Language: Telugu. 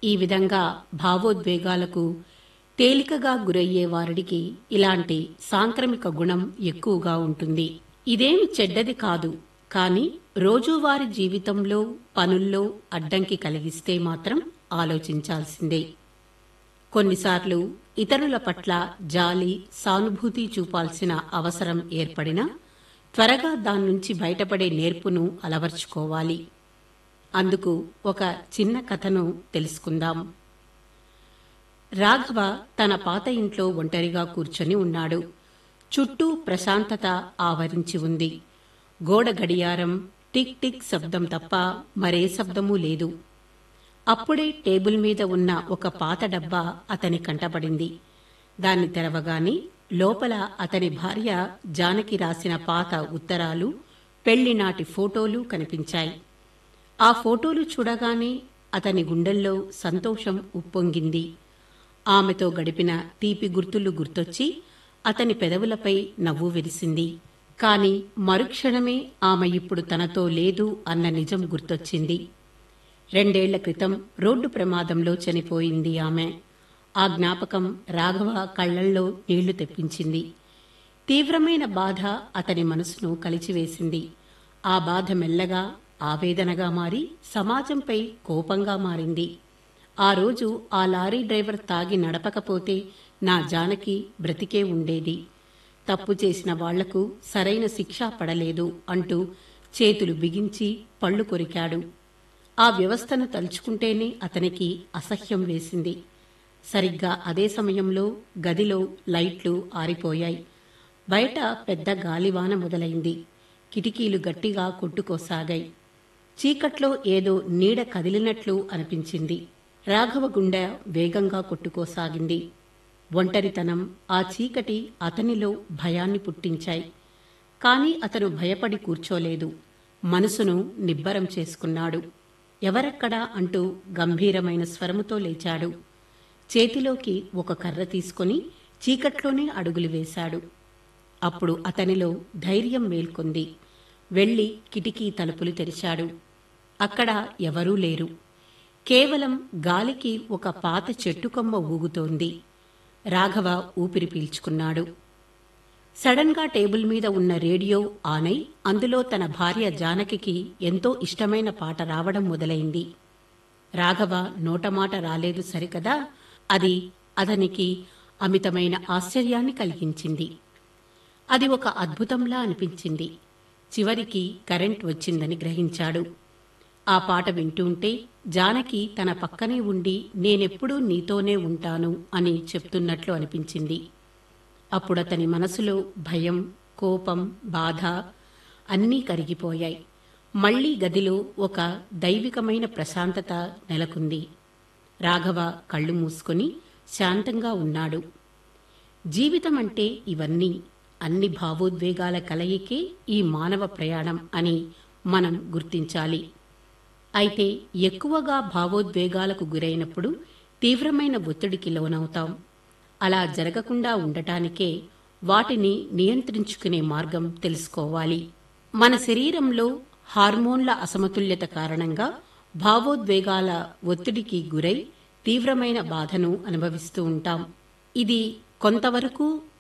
ఈ విధంగా భావోద్వేగాలకు తేలికగా గురయ్యే వారికి ఇలాంటి సాంక్రమిక గుణం ఎక్కువగా ఉంటుంది ఇదేమి చెడ్డది కాదు కానీ రోజువారీ జీవితంలో పనుల్లో అడ్డంకి కలిగిస్తే మాత్రం ఆలోచించాల్సిందే కొన్నిసార్లు ఇతరుల పట్ల జాలి సానుభూతి చూపాల్సిన అవసరం ఏర్పడినా త్వరగా దాన్నుంచి బయటపడే నేర్పును అలవర్చుకోవాలి అందుకు ఒక చిన్న కథను తెలుసుకుందాం రాఘవ తన పాత ఇంట్లో ఒంటరిగా కూర్చొని ఉన్నాడు చుట్టూ ప్రశాంతత ఆవరించి ఉంది గోడ గడియారం టిక్ టిక్ శబ్దం తప్ప మరే శబ్దమూ లేదు అప్పుడే టేబుల్ మీద ఉన్న ఒక పాత డబ్బా అతని కంటపడింది దాన్ని తెరవగానే లోపల అతని భార్య జానకి రాసిన పాత ఉత్తరాలు పెళ్లినాటి ఫోటోలు కనిపించాయి ఆ ఫోటోలు చూడగానే అతని గుండెల్లో సంతోషం ఉప్పొంగింది ఆమెతో గడిపిన తీపి గుర్తులు గుర్తొచ్చి అతని పెదవులపై నవ్వు విరిసింది కాని మరుక్షణమే ఆమె ఇప్పుడు తనతో లేదు అన్న నిజం గుర్తొచ్చింది రెండేళ్ల క్రితం రోడ్డు ప్రమాదంలో చనిపోయింది ఆమె ఆ జ్ఞాపకం రాఘవ కళ్లల్లో నీళ్లు తెప్పించింది తీవ్రమైన బాధ అతని మనసును కలిచివేసింది ఆ బాధ మెల్లగా ఆవేదనగా మారి సమాజంపై కోపంగా మారింది ఆ రోజు ఆ లారీ డ్రైవర్ తాగి నడపకపోతే నా జానకి బ్రతికే ఉండేది తప్పు చేసిన వాళ్లకు సరైన శిక్ష పడలేదు అంటూ చేతులు బిగించి పళ్ళు కొరికాడు ఆ వ్యవస్థను తలుచుకుంటేనే అతనికి అసహ్యం వేసింది సరిగ్గా అదే సమయంలో గదిలో లైట్లు ఆరిపోయాయి బయట పెద్ద గాలివాన మొదలైంది కిటికీలు గట్టిగా కొట్టుకోసాగాయి చీకట్లో ఏదో నీడ కదిలినట్లు అనిపించింది రాఘవ గుండె వేగంగా కొట్టుకోసాగింది ఒంటరితనం ఆ చీకటి అతనిలో భయాన్ని పుట్టించాయి కాని అతను భయపడి కూర్చోలేదు మనసును నిబ్బరం చేసుకున్నాడు ఎవరెక్కడా అంటూ గంభీరమైన స్వరముతో లేచాడు చేతిలోకి ఒక కర్ర తీసుకొని చీకట్లోనే అడుగులు వేశాడు అప్పుడు అతనిలో ధైర్యం మేల్కొంది వెళ్లి కిటికీ తలుపులు తెరిచాడు అక్కడ ఎవరూ లేరు కేవలం గాలికి ఒక పాత చెట్టుకొమ్మ ఊగుతోంది రాఘవ ఊపిరి పీల్చుకున్నాడు సడన్ గా టేబుల్ మీద ఉన్న రేడియో ఆనై అందులో తన భార్య జానకికి ఎంతో ఇష్టమైన పాట రావడం మొదలైంది రాఘవ నోటమాట రాలేదు సరికదా అది అతనికి అమితమైన ఆశ్చర్యాన్ని కలిగించింది అది ఒక అద్భుతంలా అనిపించింది చివరికి కరెంట్ వచ్చిందని గ్రహించాడు ఆ పాట వింటుంటే జానకి తన పక్కనే ఉండి నేనెప్పుడూ నీతోనే ఉంటాను అని చెప్తున్నట్లు అనిపించింది అప్పుడతని మనసులో భయం కోపం బాధ అన్నీ కరిగిపోయాయి మళ్లీ గదిలో ఒక దైవికమైన ప్రశాంతత నెలకొంది రాఘవ కళ్ళు మూసుకొని శాంతంగా ఉన్నాడు జీవితం అంటే ఇవన్నీ అన్ని భావోద్వేగాల కలయికే ఈ మానవ ప్రయాణం అని మనం గుర్తించాలి అయితే ఎక్కువగా భావోద్వేగాలకు గురైనప్పుడు తీవ్రమైన ఒత్తిడికి లోనవుతాం అలా జరగకుండా ఉండటానికే వాటిని నియంత్రించుకునే మార్గం తెలుసుకోవాలి మన శరీరంలో హార్మోన్ల అసమతుల్యత కారణంగా భావోద్వేగాల ఒత్తిడికి గురై తీవ్రమైన బాధను అనుభవిస్తూ ఉంటాం ఇది కొంతవరకు